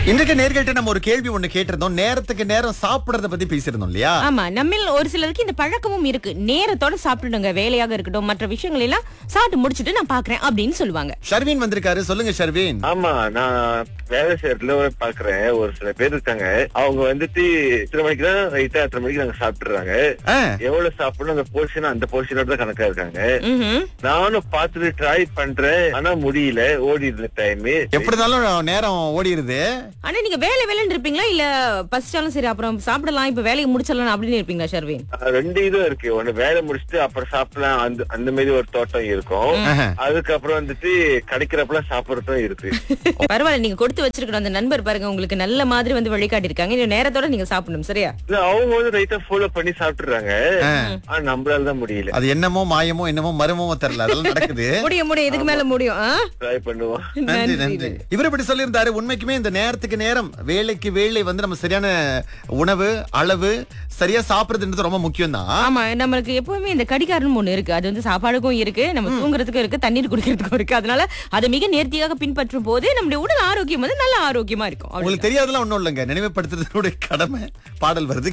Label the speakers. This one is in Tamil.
Speaker 1: இன்றைக்கு நேர்கிட்ட நம்ம ஒரு கேள்வி ஒண்ணு கேட்டிருந்தோம் நேரத்துக்கு நேரம் சாப்பிடுறத பத்தி பேசியிருந்தோம் இல்லையா
Speaker 2: ஆமா நம்மில் ஒரு சிலருக்கு இந்த பழக்கமும் இருக்கு நேரத்தோட சாப்பிட்டுடுங்க வேலையாக இருக்கட்டும் மற்ற விஷயங்கள் எல்லாம் சாப்பிட்டு முடிச்சிட்டு நான் பாக்குறேன் அப்படின்னு சொல்லுவாங்க
Speaker 1: ஷர்வீன் வந்திருக்காரு சொல்லுங்க ஷர்வீன்
Speaker 3: ஆமா நான் வேலை செய்யறதுல பாக்குறேன் ஒரு சில பேர் இருக்காங்க அவங்க வந்துட்டு இத்தனை மணிக்கு தான் ரைட்டா எத்தனை மணிக்கு நாங்க சாப்பிட்டுறாங்க
Speaker 1: ஆ,
Speaker 3: எவ்வளவு சாப்பிடணும் அந்த போர்ஷன் அந்த போர்ஷனோட தான் கணக்கா இருக்காங்க
Speaker 2: ம்ஹும்.
Speaker 3: நானும் பார்த்துட்டு ட்ரை பண்றேன் ஆனா முடியல ஓடிடுது டைம்
Speaker 1: எப்படி இருந்தாலும் நேரம் ஓடிடுது
Speaker 2: ஆனா நீங்க வேலை வேலைன்னு இருப்பீங்களா இல்ல பசிச்சாலும் சரி அப்புறம் சாப்பிடலாம் இப்ப வேலையை முடிச்சிடலாம் அப்படின்னு இருப்பீங்களா ஷர்வின்
Speaker 3: ரெண்டு இதுவும் இருக்கு ஒண்ணு வேலை முடிச்சுட்டு அப்புறம் சாப்பிடலாம் அந்த அந்த மாதிரி ஒரு தோட்டம் இருக்கும்
Speaker 1: ஆஹா.
Speaker 3: அதுக்கப்புறம் வந்துட்டு கிடைக்கிறப்பெல்லாம் சாப்பிடறதும் இருக்கு
Speaker 2: பரவாயில்ல நீங்க கொடுத்து வச்சிருக்கணும் அந்த நண்பர் பாருங்க உங்களுக்கு நல்ல மாதிரி வந்து வழிகாட்டி இருக்காங்க இந்த நேரத்தோட நீங்க சாப்பிடணும் சரியா
Speaker 3: இல்ல, அவங்க வந்து ரைட்டா ஃபாலோ பண்ணி சாப்பிட்டுறாங்க ஆனா நம்மளால தான் முடியல
Speaker 1: அது என்னமோ மாயமோ என்னமோ மர்மமோ தெரியல அதெல்லாம் நடக்குது
Speaker 2: முடியும் முடியும் இதுக்கு மேல முடியும் ஆ?
Speaker 3: ட்ரை பண்ணுவோம்
Speaker 1: நன்றி நன்றி இவர் இப்படி சொல்லியிருந்தாரு உண்மைக்குமே இந்த நேரத்துக்கு நேரம் வேலைக்கு வேலை வந்து நம்ம சரியான உணவு அளவு சரியா சாப்பிடுறதுன்றது ரொம்ப முக்கியம் தான்
Speaker 2: ஆமா நம்மளுக்கு எப்பவுமே இந்த கடிகாரன் ஒண்ணு இருக்கு அது வந்து சாப்பாடுக்கும் இருக்கு நம்ம தூங்குறதுக்கும் இருக்கு தண்ணீர் குடிக்கிறதுக்கும் இருக்கு அதனால அதை மிக நேர்த்தியாக பின்பற்றும் போது நம்முடைய உடல் ஆரோக்கியம் வந்து நல்ல ஆரோக்கியமா இருக்கும் அவ்வளவுதான்.
Speaker 1: உங்களுக்கு தெரியாதெல்லாம் ஒண்ணும் இல்லைங்க நினைவுபடுத்துறதுடைய கடமை பாடல் வருது